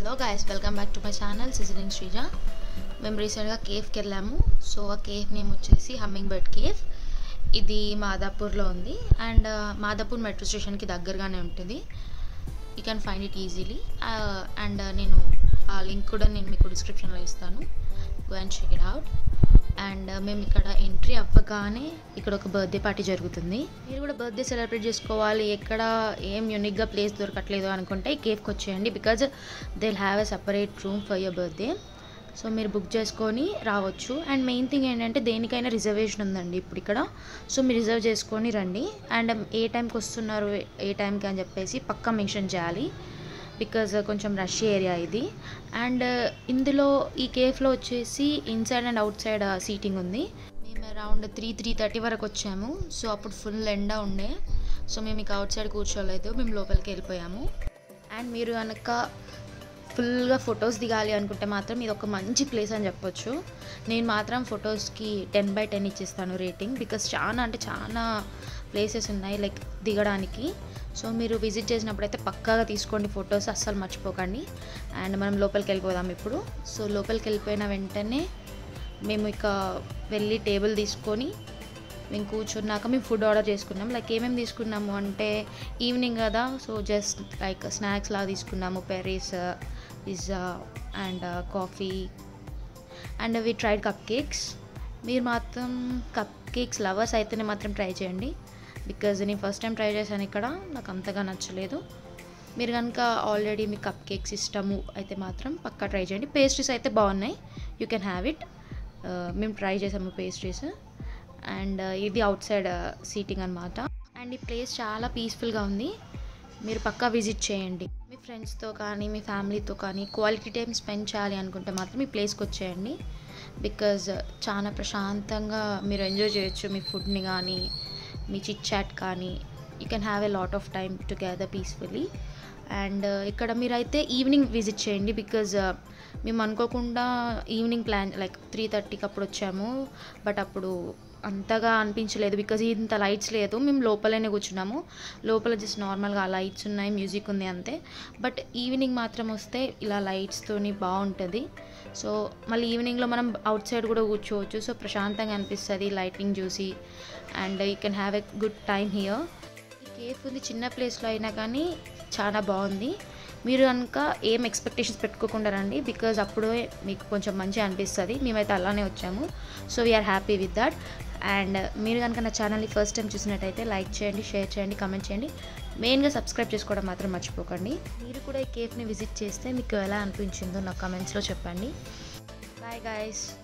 hello guys welcome back to my channel seasoning Sreeja మేము రీసెంట్గా కేవ్కి వెళ్ళాము సో ఆ కేవ్ నేమ్ వచ్చేసి హమ్మింగ్ బర్డ్ కేవ్ ఇది మాదాపూర్లో ఉంది అండ్ మాదాపూర్ మెట్రో స్టేషన్కి దగ్గరగానే ఉంటుంది you can find it easily and నేను ఆ లింక్ కూడా నేను మీకు డిస్క్రిప్షన్లో ఇస్తాను go and check it out and మేము ఇక్కడ ఎంట్రీ అవ్వగానే ఇక్కడ ఒక బర్త్డే పార్టీ జరుగుతుంది మీరు కూడా బర్త్డే సెలబ్రేట్ చేసుకోవాలి ఎక్కడ ఏం యూనిక్గా ప్లేస్ దొరకట్లేదు అనుకుంటే ఈ కేఫ్కి వచ్చేయండి because they have a separate room for your birthday so మీరు బుక్ చేసుకొని రావచ్చు అండ్ మెయిన్ థింగ్ ఏంటంటే దేనికైనా రిజర్వేషన్ ఉందండి ఇప్పుడు ఇక్కడ సో మీరు రిజర్వ్ చేసుకొని రండి అండ్ ఏ టైంకి వస్తున్నారు ఏ టైంకి అని చెప్పేసి పక్కా మెన్షన్ చేయాలి బికాజ్ కొంచెం రష్ ఏరియా ఇది అండ్ ఇందులో ఈ కేఫ్లో వచ్చేసి inside and outside seating ఉంది మేము అరౌండ్ త్రీ త్రీ థర్టీ వరకు వచ్చాము సో అప్పుడు ఫుల్ ఎండ ఉండే సో మేము ఇక అవుట్ సైడ్ కూర్చోలేదు మేము లోపలికి వెళ్ళిపోయాము అండ్ మీరు కనుక ఫుల్గా ఫొటోస్ దిగాలి అనుకుంటే మాత్రం ఇది ఒక మంచి ప్లేస్ అని చెప్పొచ్చు నేను మాత్రం ఫొటోస్కి టెన్ బై టెన్ ఇచ్చేస్తాను రేటింగ్ బికాస్ చాలా అంటే చాలా ప్లేసెస్ ఉన్నాయి లైక్ దిగడానికి సో మీరు విజిట్ చేసినప్పుడు అయితే పక్కాగా తీసుకోండి ఫొటోస్ అస్సలు మర్చిపోకండి అండ్ మనం లోపలికి వెళ్ళిపోదాం ఇప్పుడు సో లోపలికి వెళ్ళిపోయిన వెంటనే మేము ఇక వెళ్ళి టేబుల్ తీసుకొని మేము కూర్చున్నాక మేము ఫుడ్ ఆర్డర్ చేసుకున్నాం లైక్ ఏమేమి తీసుకున్నాము అంటే ఈవినింగ్ కదా సో జస్ట్ లైక్ స్నాక్స్ లాగా తీసుకున్నాము పెరీస్ pizza and coffee and we tried cupcakes మీరు మాత్రం కప్ కేక్స్ లవర్స్ అయితేనే మాత్రం ట్రై చేయండి బికాజ్ నేను ఫస్ట్ టైం ట్రై చేశాను ఇక్కడ నాకు అంతగా నచ్చలేదు మీరు కనుక ఆల్రెడీ మీ కప్ కేక్స్ ఇష్టము అయితే మాత్రం పక్కా ట్రై చేయండి పేస్ట్రీస్ అయితే బాగున్నాయి యూ కెన్ హ్యావ్ ఇట్ మేము ట్రై చేసాము పేస్ట్రీస్ అండ్ ఇది అవుట్ సైడ్ సీటింగ్ అనమాట అండ్ ఈ ప్లేస్ చాలా పీస్ఫుల్గా ఉంది మీరు పక్కా విజిట్ చేయండి మీ ఫ్రెండ్స్తో కానీ మీ ఫ్యామిలీతో కానీ క్వాలిటీ టైం స్పెండ్ చేయాలి అనుకుంటే మాత్రం ఈ ప్లేస్కి వచ్చేయండి బికాజ్ చాలా ప్రశాంతంగా మీరు ఎంజాయ్ చేయొచ్చు మీ ఫుడ్ని కానీ మీ చిట్ చాట్ కానీ you can have a lot of time together peacefully and ఇక్కడ మీరైతే ఈవినింగ్ విజిట్ చేయండి బికాజ్ మేము అనుకోకుండా ఈవినింగ్ ప్లాన్ లైక్ త్రీ థర్టీకి అప్పుడు వచ్చాము బట్ అప్పుడు అంతగా అనిపించలేదు బికాజ్ ఇంత లైట్స్ లేదు మేము లోపలనే కూర్చున్నాము లోపల జస్ట్ నార్మల్గా ఆ లైట్స్ ఉన్నాయి మ్యూజిక్ ఉంది అంతే బట్ ఈవినింగ్ మాత్రం వస్తే ఇలా లైట్స్తోని బాగుంటుంది సో మళ్ళీ ఈవినింగ్లో మనం అవుట్ సైడ్ కూడా కూర్చోవచ్చు సో ప్రశాంతంగా అనిపిస్తుంది లైటింగ్ చూసి and you can have a good time here ఈ కేఫ్ ఉంది చిన్న ప్లేస్లో అయినా కానీ చాలా బాగుంది మీరు కనుక ఏం ఎక్స్పెక్టేషన్స్ పెట్టుకోకుండా రండి బికాజ్ అప్పుడే మీకు కొంచెం మంచిగా అనిపిస్తుంది మేమైతే అలానే వచ్చాము so we're happy with that and మీరు కనుక నా ఛానల్ని ఫస్ట్ టైం చూసినట్టయితే లైక్ చేయండి షేర్ చేయండి కమెంట్ చేయండి మెయిన్గా సబ్స్క్రైబ్ చేసుకోవడం మాత్రం మర్చిపోకండి మీరు కూడా ఈ కేఫ్ని విజిట్ చేస్తే మీకు ఎలా అనిపించిందో నా కమెంట్స్లో చెప్పండి బాయ్ గాయస్